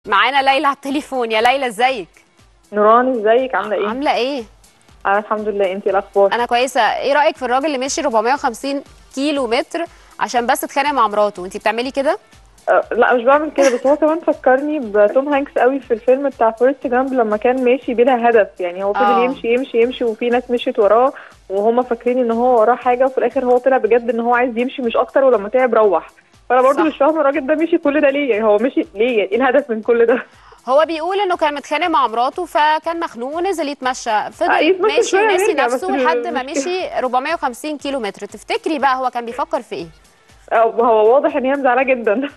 معانا ليلى على التليفون يا ليلى ازيك نوران ازيك عامله ايه؟ عامله ايه انا الحمد لله انتي إيه الاخبار انا كويسه ايه رايك في الراجل اللي مشي 450 كيلو متر عشان بس اتخانق مع مراته انت بتعملي كده أه لا مش بعمل كده بس هو كمان فكرني بتوم هانكس قوي في الفيلم بتاع فورست جامب لما كان ماشي بلا هدف يعني هو فضل آه. يمشي يمشي يمشي وفي ناس مشيت وراه وهم فاكرين ان هو وراه حاجه وفي الاخر هو طلع بجد ان هو عايز يمشي مش اكتر ولما تعب روح فانا برضو صح. مش فاهمه الراجل ده مشي كل ده ليه يعني هو مشي ليه يعني ايه الهدف من كل ده هو بيقول انه كان متخانق مع مراته فكان مخنوق ونزل يتمشى آه، فضل يتمشى ماشي شوية وناسي ويرجع، بس نفسه لحد ما المشكلة- مشي 450 كيلو متر تفتكري بقى هو كان بيفكر في ايه أه، هو واضح ان هي مزعلاه جدا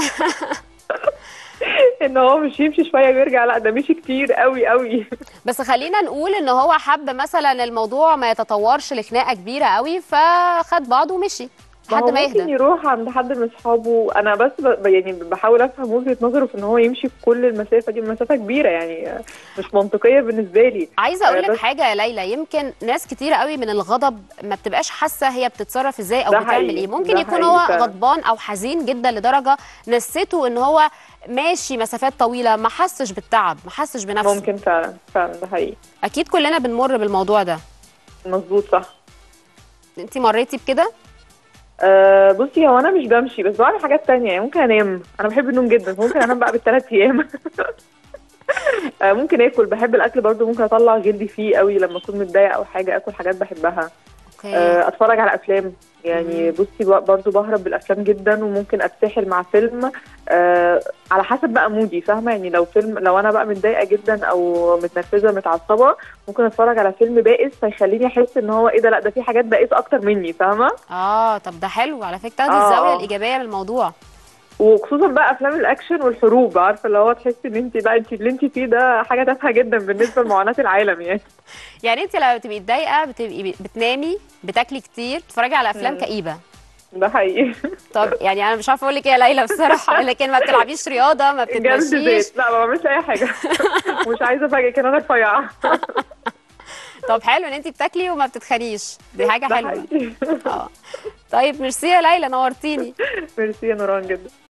ان هو مش يمشي شويه ويرجع لا ده مشي كتير قوي قوي بس خلينا نقول ان هو حب مثلا الموضوع ما يتطورش لخناقه كبيره قوي فخد بعضه ومشي لحد هو ما ممكن يهدى يروح عند حد من اصحابه انا بس ب... يعني بحاول افهم وجهه نظره في ان هو يمشي في كل المسافه دي مسافه كبيره يعني مش منطقيه بالنسبه لي عايزه اقول آه، لك بس- حاجه يا ليلى يمكن ناس كتيره قوي من الغضب ما بتبقاش حاسه هي بتتصرف ازاي او ده بتعمل حقيقي، ايه ممكن ده يكون حقيقي هو فعلا. غضبان او حزين جدا لدرجه نسيته ان هو ماشي مسافات طويله ما حسش بالتعب ما حسش بنفسه ممكن فعلا فعلا ده حقيقي اكيد كلنا بنمر بالموضوع ده مظبوط صح انت مريتي بكده أه بصي هو انا مش بمشي بس بعمل حاجات تانية يعني ممكن انام انا بحب النوم جدا فممكن انام بقى بالثلاث ايام أه ممكن اكل بحب الاكل برضو ممكن اطلع جلدي فيه قوي لما اكون متضايقه او حاجه اكل حاجات بحبها اوكي آه، اتفرج على افلام يعني بصي بق- برضو بهرب بالافلام جدا وممكن اتسحل مع فيلم آه على حسب بقى مودي فاهمه يعني لو فيلم لو انا بقى متضايقه جدا او متنرفزه متعصبه ممكن اتفرج على فيلم بائس فيخليني احس ان هو ايه ده لا ده في حاجات بائسه اكتر مني فاهمه اه طب ده حلو على فكره تاخدي آه، الزاويه آه. الايجابيه من الموضوع وخصوصا بقى افلام الاكشن والحروب عارفه اللي هو تحسي ان انت بقى انت اللي انت فيه ده حاجه تافهه جدا بالنسبه لمعاناه العالم يعني يعني انت لما بتبقي متضايقه بتبقي بتنامي بتاكلي كتير بتتفرجي على افلام مم. كئيبه ده حقيقي طب يعني انا مش عارفه اقول لك ايه يا ليلى بصراحه لكن ما بتلعبيش رياضه ما جلد بتتمشيش زيت لا ما بعملش اي حاجه مش عايزه افاجئك ان انا رفيعه طب حلو ان انت بتاكلي وما بتتخنيش دي حاجه ده حلوه حقيقي اه طيب ميرسي يا ليلى نورتيني ميرسي يا نوران جدا